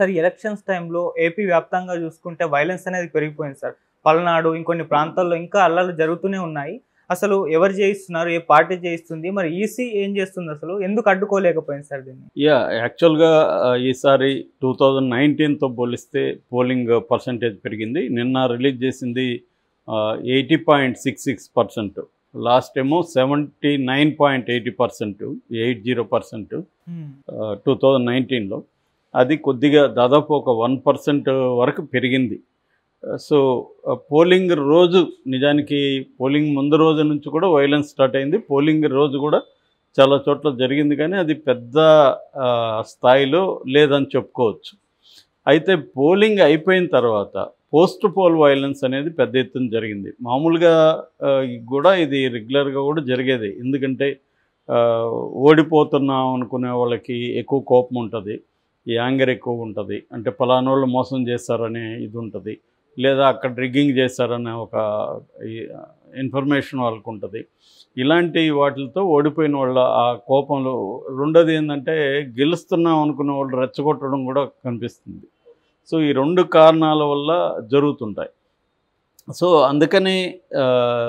sir ఈ elections టైంలో AP వ్యాప్తంగా చూసుకుంటే వైలెన్స్ అనేది పెరిగిపోయింది సార్ పల్నాడు ఇంకొన్ని ప్రాంతాల్లో ఇంకా అల్లర్లు జరుగుతూనే ఉన్నాయి అసలు ఎవరు చేయిస్తున్నారు ఏ పార్టీ చేయిస్తుంది మరి ఈసీ ఏం చేస్తుంది అసలు ఎందుకు అడ్డుకోలేకపోయింది సార్ దీన్ని యా యాక్చువల్గా ఆ, ఈసారి టూ థౌజండ్ నైన్టీన్తో పోలిస్తే పోలింగ్ పర్సంటేజ్ పెరిగింది నిన్న రిలీజ్ చేసింది eighty point six six percent last ఏమో seventy nine point eighty percent eight zero percent two thousand నైన్టీన్లో అది కొద్దిగా దాదాపు ఒక వన్ పర్సెంట్ వరకు పెరిగింది సో పోలింగ్ రోజు నిజానికి పోలింగ్ ముందు రోజు నుంచి కూడా వైలెన్స్ స్టార్ట్ అయింది పోలింగ్ రోజు కూడా చాలా చోట్ల జరిగింది కానీ అది పెద్ద ఆ, స్థాయిలో లేదని చెప్పుకోవచ్చు అయితే పోలింగ్ అయిపోయిన తర్వాత పోస్ట్ పోల్ వైలెన్స్ అనేది పెద్ద ఎత్తున జరిగింది మామూలుగా ఆ, కూడా ఇది రెగ్యులర్గా కూడా జరిగేది ఎందుకంటే ఆ, ఓడిపోతున్నాం అనుకునే వాళ్ళకి ఎక్కువ కోపం ఉంటుంది ఈ యాంగర్ ఎక్కువ ఉంటుంది అంటే పలానోళ్ళు మోసం చేస్తారనే ఇది ఉంటుంది లేదా అక్కడ రిగ్గింగ్ చేస్తారనే ఒక ఇన్ఫర్మేషన్ వాళ్ళకు ఉంటుంది ఇలాంటి వాటితో ఓడిపోయిన వాళ్ళ ఆ కోపంలో రెండోది ఏంటంటే గెలుస్తున్నాం అనుకునే వాళ్ళు రెచ్చగొట్టడం కూడా కనిపిస్తుంది సో ఈ రెండు కారణాల వల్ల జరుగుతుంటాయి సో అందుకని ఆ,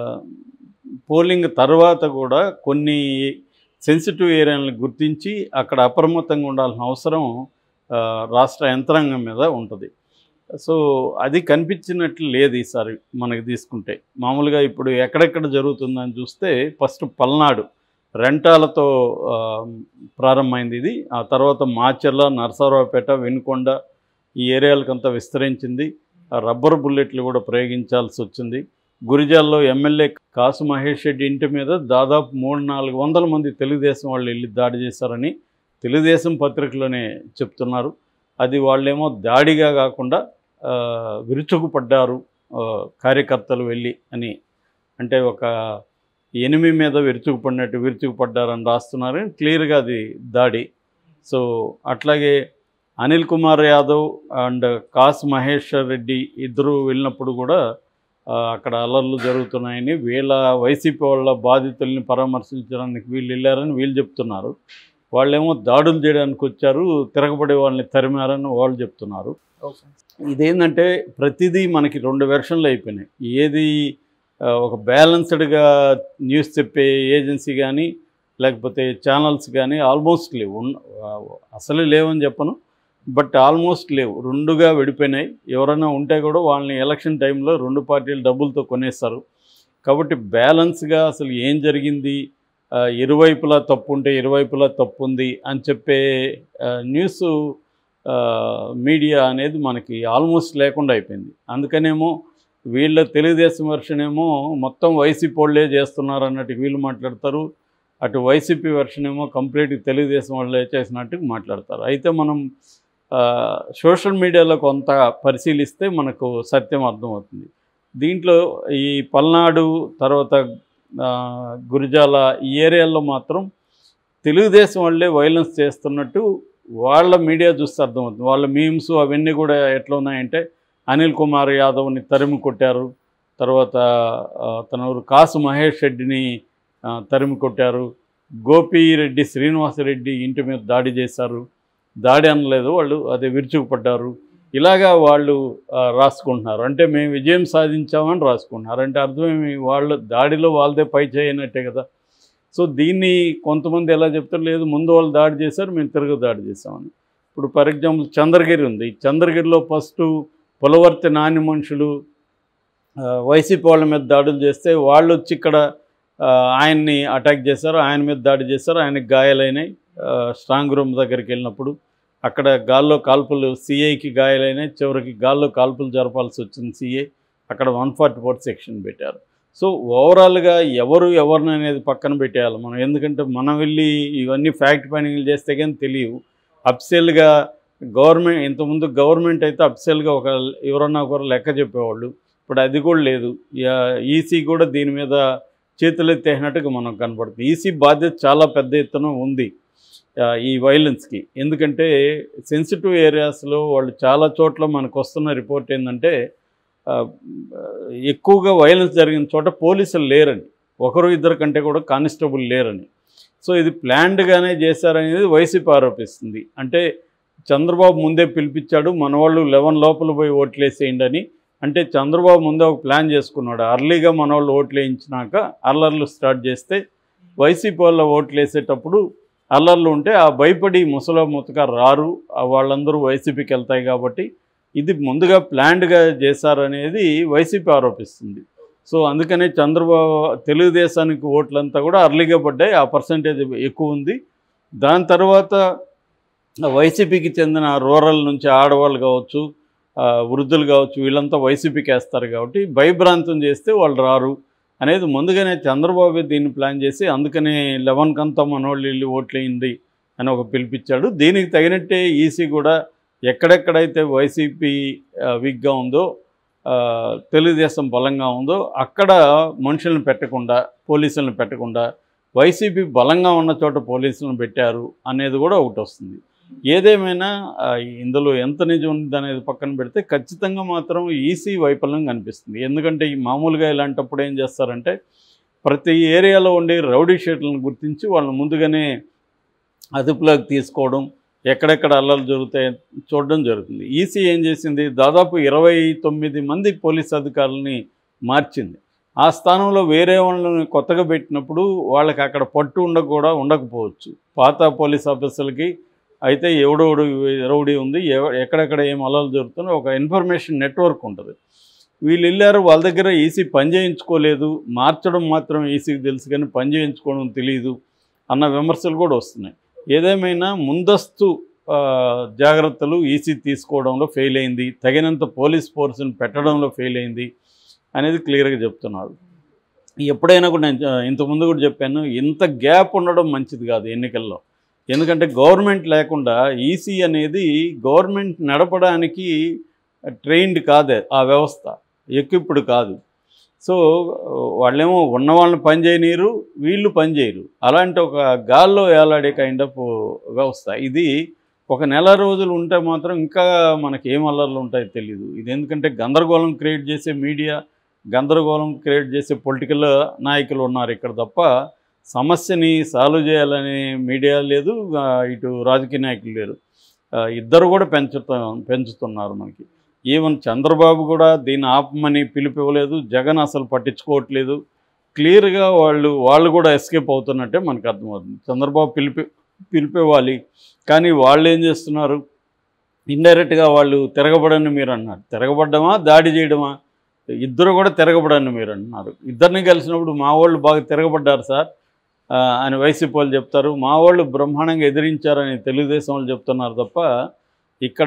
పోలింగ్ తర్వాత కూడా కొన్ని సెన్సిటివ్ ఏరియాలను గుర్తించి అక్కడ అప్రమత్తంగా ఉండాల్సిన అవసరం ఆ, రాష్ట్ర యంత్రాంగం మీద ఉంటుంది సో అది కనిపించినట్లు లేదు ఈసారి మనకి తీసుకుంటే మామూలుగా ఇప్పుడు ఎక్కడెక్కడ జరుగుతుందని చూస్తే ఫస్ట్ పల్నాడు రెంటాలతో ఆ, ప్రారంభమైంది ఇది ఆ తర్వాత మాచర్ల నరసరావుపేట వెనుకొండ ఈ ఏరియాలకంతా విస్తరించింది ఆ రబ్బర్ బుల్లెట్లు కూడా ప్రయోగించాల్సి వచ్చింది గురిజాల్లో ఎమ్మెల్యే కాసు మహేష్ రెడ్డి ఇంటి మీద దాదాపు మూడు నాలుగు వందల మంది తెలుగుదేశం వాళ్ళు వెళ్ళి దాడి చేశారని తెలుగుదేశం పత్రికలోనే చెప్తున్నారు అది వాళ్ళేమో దాడిగా కాకుండా ఆ, విరుచుకుపడ్డారు ఆ, కార్యకర్తలు వెళ్ళి అని అంటే ఒక ఎనిమి మీద విరుచుకుపడినట్టు విరుచుకుపడ్డారని రాస్తున్నారు క్లియర్గా అది దాడి సో అట్లాగే అనిల్ కుమార్ యాదవ్ అండ్ కాస్ మహేశ్వర్ రెడ్డి ఇద్దరు వెళ్ళినప్పుడు కూడా ఆ, అక్కడ అల్లర్లు జరుగుతున్నాయని వీళ్ళ వైసీపీ వాళ్ళ బాధితుల్ని పరామర్శించడానికి వీళ్ళు వెళ్ళారని వీళ్ళు చెప్తున్నారు వాళ్ళేమో దాడులు చేయడానికి వచ్చారు తిరగబడే వాళ్ళని తరిమారని వాళ్ళు చెప్తున్నారు ఓకే ఇదేంటంటే ప్రతిదీ మనకి రెండు వెర్షన్లు అయిపోయినాయి ఏది ఆ, ఒక బ్యాలెన్స్డ్గా న్యూస్ చెప్పే ఏజెన్సీ కానీ లేకపోతే ఛానల్స్ కానీ ఆల్మోస్ట్ లేవు ఉన్న ఆ, అసలే లేవని చెప్పను బట్ ఆల్మోస్ట్ లేవు రెండుగా విడిపోయినాయి ఎవరైనా ఉంటే కూడా వాళ్ళని ఎలక్షన్ టైంలో రెండు పార్టీలు డబ్బులతో కొనేస్తారు కాబట్టి బ్యాలెన్స్గా అసలు ఏం జరిగింది ఆ, ఇరువైపులా తప్పు ఉంటే ఇరువైపులా తప్పు ఉంది అని చెప్పే ఆ, న్యూస్ ఆ, మీడియా అనేది మనకి ఆల్మోస్ట్ లేకుండా అయిపోయింది అందుకనేమో వీళ్ళ తెలుగుదేశం వెర్షన్ ఏమో మొత్తం వైసీపీ వాళ్ళే చేస్తున్నారు అన్నట్టు వీళ్ళు మాట్లాడతారు అటు వైసీపీ వెర్షన్ ఏమో కంప్లీట్ తెలుగుదేశం వాళ్ళే చేసినట్టు మాట్లాడతారు అయితే మనం ఆ, సోషల్ మీడియాలో కొంత పరిశీలిస్తే మనకు సత్యం అర్థమవుతుంది దీంట్లో ఈ పల్నాడు తర్వాత ఆ, గురిజాల ఈ ఏరియాల్లో మాత్రం తెలుగుదేశం వాళ్ళే వైలెన్స్ చేస్తున్నట్టు వాళ్ళ మీడియా చూస్తే అర్థమవుతుంది వాళ్ళ మీమ్స్ అవన్నీ కూడా ఎట్లా ఉన్నాయంటే అనిల్ కుమార్ యాదవ్ని తరిమి కొట్టారు తర్వాత ఆ, తన ఊరు కాసు మహేష్ రెడ్డిని ఆ, తరిమి కొట్టారు గోపిరెడ్డి శ్రీనివాసరెడ్డి ఇంటి మీద దాడి చేశారు దాడి అనలేదు వాళ్ళు అదే విరుచుకుపడ్డారు ఇలాగా వాళ్ళు ఆ, రాసుకుంటున్నారు అంటే మేము విజయం సాధించామని రాసుకుంటున్నారు అంటే అర్థమేమి వాళ్ళు దాడిలో వాళ్ళదే పై చేయనట్టే కదా సో దీన్ని కొంతమంది ఎలా చెప్తారు లేదు ముందు వాళ్ళు దాడి చేశారు మేము తిరగ దాడి చేసామని ఇప్పుడు ఫర్ ఎగ్జాంపుల్ చంద్రగిరి ఉంది చంద్రగిరిలో ఫస్ట్ పులవర్తి నాని మనుషులు ఆ, వైసీపీ వాళ్ళ మీద దాడులు చేస్తే వాళ్ళు వచ్చి ఇక్కడ ఆ, ఆయన్ని అటాక్ చేశారు ఆయన మీద దాడి చేశారు ఆయనకి గాయాలైనాయి ఆ, స్ట్రాంగ్ రూమ్ దగ్గరికి వెళ్ళినప్పుడు అక్కడ గాల్లో కాల్పులు సిఐకి గాయాలైనాయి చివరికి గాల్లో కాల్పులు జరపాల్సి వచ్చింది సిఐ అక్కడ వన్ ఫార్టీ ఫోర్ సెక్షన్ పెట్టారు సో ఓవరాల్గా ఎవరు ఎవరిని అనేది పక్కన పెట్టేయాలి మనం ఎందుకంటే మనం వెళ్ళి ఇవన్నీ ఫ్యాక్ట్ ఫైండింగ్లు చేస్తే కానీ తెలియవు అఫ్సెల్గా గవర్నమెంట్ ఇంతకుముందు గవర్నమెంట్ అయితే అఫ్సెల్గా ఒక ఎవరన్నా ఒకరు లెక్క చెప్పేవాళ్ళు ఇప్పుడు అది కూడా లేదు ఈసీ కూడా దీని మీద చేతులెత్తేసినట్టుగా మనం కనపడుతుంది ఈసీ బాధ్యత చాలా పెద్ద ఎత్తున ఉంది ఆ, ఈ వైలెన్స్కి ఎందుకంటే సెన్సిటివ్ ఏరియాస్లో వాళ్ళు చాలా చోట్ల మనకు వస్తున్న రిపోర్ట్ ఏంటంటే ఆ, ఎక్కువగా వైలెన్స్ జరిగిన చోట పోలీసులు లేరని ఒకరు ఇద్దరు కంటే కూడా కానిస్టేబుల్ లేరని సో ఇది ప్లాన్డ్గానే చేశారనేది వైసీపీ ఆరోపిస్తుంది అంటే చంద్రబాబు ముందే పిలిపించాడు మన వాళ్ళు లెవెన్ లోపల పోయి ఓట్లు వేసేయండి అని అంటే చంద్రబాబు ముందే ఒక ప్లాన్ చేసుకున్నాడు అర్లీగా మన వాళ్ళు ఓట్లు వేయించినాక అల్లర్లు స్టార్ట్ చేస్తే వైసీపీ వాళ్ళ ఓట్లు వేసేటప్పుడు అల్లర్లు ఉంటే ఆ భయపడి ముసలో ముతక రారు ఆ వాళ్ళందరూ వైసీపీకి వెళ్తాయి కాబట్టి ఇది ముందుగా ప్లాన్డ్గా చేశారనేది వైసీపీ ఆరోపిస్తుంది సో అందుకనే చంద్రబాబు తెలుగుదేశానికి ఓట్లంతా కూడా అర్లీగా పడ్డాయి ఆ పర్సంటేజ్ ఎక్కువ ఉంది దాని తర్వాత వైసీపీకి చెందిన రూరల్ నుంచి ఆడవాళ్ళు కావచ్చు ఆ, వృద్ధులు కావచ్చు వీళ్ళంతా వైసీపీకి వేస్తారు కాబట్టి భయభ్రాంతం చేస్తే వాళ్ళు రారు అనేది ముందుగానే చంద్రబాబు దీన్ని ప్లాన్ చేసి అందుకనే లెవెన్కి అంతా మనోళ్ళు వెళ్ళి ఓట్లేయింది అని ఒక పిలిపించాడు దీనికి తగినట్టే ఈసీ కూడా ఎక్కడెక్కడైతే వైసీపీ ఆ, వీక్గా ఉందో ఆ, తెలుగుదేశం బలంగా ఉందో అక్కడ మనుషులను పెట్టకుండా పోలీసులను పెట్టకుండా వైసీపీ బలంగా ఉన్న చోట పోలీసులను పెట్టారు అనేది కూడా ఒకటి వస్తుంది ఏదేమైనా ఆ, ఇందులో ఎంత నిజం ఉంది అనేది పక్కన పెడితే ఖచ్చితంగా మాత్రం ఈసీ వైఫల్యం కనిపిస్తుంది ఎందుకంటే ఈ మామూలుగా ఇలాంటప్పుడు ఏం చేస్తారంటే ప్రతి ఏరియాలో ఉండే రౌడీ షీట్లను గుర్తించి వాళ్ళని ముందుగానే అదుపులోకి తీసుకోవడం ఎక్కడెక్కడ అల్లలు జరుగుతాయి చూడడం జరుగుతుంది ఈసీ ఏం చేసింది దాదాపు ఇరవై తొమ్మిది మంది పోలీస్ అధికారులని మార్చింది ఆ స్థానంలో వేరే వాళ్ళని కొత్తగా పెట్టినప్పుడు వాళ్ళకి అక్కడ పట్టు ఉండక కూడా ఉండకపోవచ్చు పాత పోలీస్ ఆఫీసర్లకి అయితే ఎవడోడు రౌడీ ఉంది ఎవ- ఎక్కడెక్కడ ఏం అలలు జరుగుతుందో ఒక ఇన్ఫర్మేషన్ నెట్వర్క్ ఉంటుంది వీళ్ళు వెళ్ళారు వాళ్ళ దగ్గర ఈసీ పని చేయించుకోలేదు మార్చడం మాత్రం ఈసీకి తెలుసు కానీ పని చేయించుకోవడం తెలియదు అన్న విమర్శలు కూడా వస్తున్నాయి ఏదేమైనా ముందస్తు ఆ, జాగ్రత్తలు ఈసీ తీసుకోవడంలో ఫెయిల్ అయింది తగినంత పోలీస్ ఫోర్స్ని పెట్టడంలో ఫెయిల్ అయింది అనేది క్లియర్గా చెప్తున్నారు ఎప్పుడైనా కూడా నేను ఆ, ఇంతకుముందు కూడా చెప్పాను ఇంత గ్యాప్ ఉండడం మంచిది కాదు ఎన్నికల్లో ఎందుకంటే గవర్నమెంట్ లేకుండా ఈసీ అనేది గవర్నమెంట్ నడపడానికి ట్రైన్డ్ కాదే ఆ వ్యవస్థ ఎక్విప్డ్ కాదు సో వాళ్ళేమో ఉన్న వాళ్ళని పని చేయనీరు వీళ్ళు పని చేయరు అలాంటి ఒక గాల్లో ఏలాడే కైండ్ ఆఫ్ వ్యవస్థ ఇది ఒక నెల రోజులు ఉంటే మాత్రం ఇంకా మనకి ఏం అల్లర్లు ఉంటాయో తెలియదు ఇది ఎందుకంటే గందరగోళం క్రియేట్ చేసే మీడియా గందరగోళం క్రియేట్ చేసే పొలిటికల్ నాయకులు ఉన్నారు ఇక్కడ తప్ప సమస్యని సాల్వ్ చేయాలనే మీడియా లేదు ఆ, ఇటు రాజకీయ నాయకులు లేరు ఆ, ఇద్దరు కూడా పెంచుతా పెంచుతున్నారు మనకి ఈవెన్ చంద్రబాబు కూడా దీన్ని ఆపమని పిలుపు ఇవ్వలేదు జగన్ అసలు పట్టించుకోవట్లేదు క్లియర్గా వాళ్ళు వాళ్ళు కూడా ఎస్కేప్ అవుతున్నట్టే మనకు అర్థమవుతుంది చంద్రబాబు పిలిపి పిలిపివ్వాలి కానీ వాళ్ళు ఏం చేస్తున్నారు ఇండైరెక్ట్గా వాళ్ళు తిరగబడని మీరు అన్నారు తిరగబడ్డమా దాడి చేయడమా ఇద్దరు కూడా తిరగబడని మీరు అంటున్నారు ఇద్దరిని కలిసినప్పుడు మా వాళ్ళు బాగా తిరగబడ్డారు సార్ ఆ, అని వైసీపీ వాళ్ళు చెప్తారు మా వాళ్ళు బ్రహ్మాండంగా ఎదిరించారని తెలుగుదేశం వాళ్ళు చెప్తున్నారు తప్ప ఇక్కడ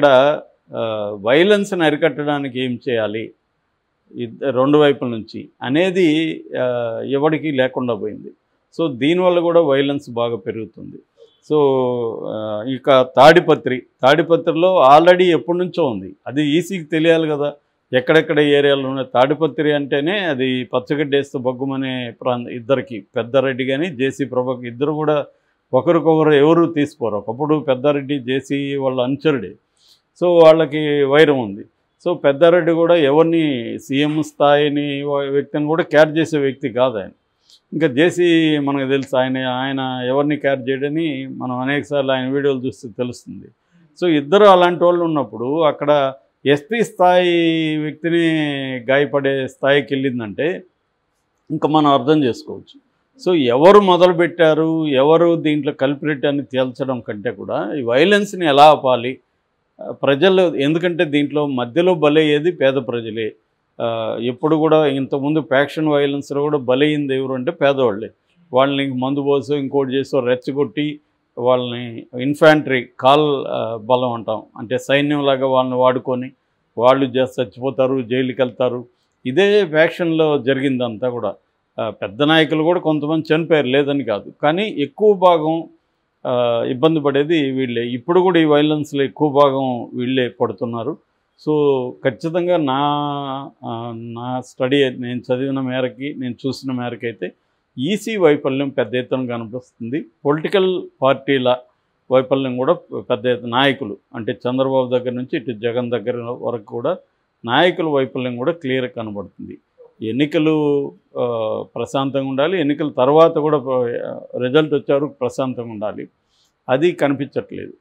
వైలెన్స్ని అరికట్టడానికి ఏం చేయాలి ఇద్ద- రెండు వైపుల నుంచి అనేది ఆ, ఎవడికి లేకుండా పోయింది సో దీనివల్ల కూడా వైలెన్స్ బాగా పెరుగుతుంది సో ఆ, ఇక తాడిపత్రి తాడిపత్రిలో ఆల్రెడీ ఎప్పటి నుంచో ఉంది అది ఈసీకి తెలియాలి కదా ఎక్కడెక్కడ ఏరియాలో ఉన్నాయి తాడిపత్రి అంటేనే అది పచ్చగడ్డి వేస్తూ బొగ్గుమనే ప్రాంత ఇద్దరికి పెద్దారెడ్డి కానీ జేసీ ప్రభకు ఇద్దరు కూడా ఒకరికొకరు ఎవరు తీసుకోరు ఒకప్పుడు పెద్దారెడ్డి జేసీ వాళ్ళ అనుచరుడే సో వాళ్ళకి వైరం ఉంది సో పెద్దారెడ్డి కూడా ఎవరిని సీఎం స్థాయిని వా- వ్యక్తిని కూడా క్యార్ చేసే వ్యక్తి కాదు ఆయన ఇంకా జేసీ మనకు తెలుసు ఆయన ఆయన ఎవరిని క్యార్ చేయడని మనం అనేకసార్లు ఆయన వీడియోలు చూస్తే తెలుస్తుంది సో ఇద్దరు అలాంటి వాళ్ళు ఉన్నప్పుడు అక్కడ ఎస్పీ స్థాయి వ్యక్తిని గాయపడే స్థాయికి వెళ్ళిందంటే ఇంకా మనం అర్థం చేసుకోవచ్చు సో ఎవరు మొదలుపెట్టారు ఎవరు దీంట్లో కల్పిరెట్ అని తేల్చడం కంటే కూడా ఈ వైలెన్స్ని ఎలా ఆపాలి ఆ, ప్రజలు ఎందుకంటే దీంట్లో మధ్యలో బలయ్యేది పేద ప్రజలే ఆ, ఎప్పుడు కూడా ఇంతకుముందు ఫ్యాక్షన్ వైలెన్స్లో కూడా బలయ్యింది ఎవరు అంటే పేదవాళ్ళే వాళ్ళని మందు పోసో ఇంకోటి చేసో రెచ్చగొట్టి వాళ్ళని ఇన్ఫాంట్రీ కాల్ ఆ, బలం అంటాం అంటే సైన్యంలాగా వాళ్ళని వాడుకొని వాళ్ళు చేసి చచ్చిపోతారు జైలుకి వెళ్తారు ఇదే ఫ్యాక్షన్లో జరిగిందంతా కూడా ఆ, పెద్ద నాయకులు కూడా కొంతమంది చనిపోయారు లేదని కాదు కానీ ఎక్కువ భాగం ఆ, ఇబ్బంది పడేది వీళ్ళే ఇప్పుడు కూడా ఈ వైలెన్స్లో ఎక్కువ భాగం వీళ్ళే పడుతున్నారు సో ఖచ్చితంగా నా ఆ, నా స్టడీ నేను చదివిన మేరకి నేను చూసిన మేరకి అయితే ఈసీ వైఫల్యం పెద్ద ఎత్తున కనిపిస్తుంది పొలిటికల్ పార్టీల వైఫల్యం కూడా పెద్ద ఎత్తున నాయకులు అంటే చంద్రబాబు దగ్గర నుంచి ఇటు జగన్ దగ్గర వరకు కూడా నాయకుల వైఫల్యం కూడా క్లియర్ కనబడుతుంది ఎన్నికలు ఆ, ప్రశాంతంగా ఉండాలి ఎన్నికల తర్వాత కూడా రిజల్ట్ వచ్చారు ప్రశాంతంగా ఉండాలి అది కనిపించట్లేదు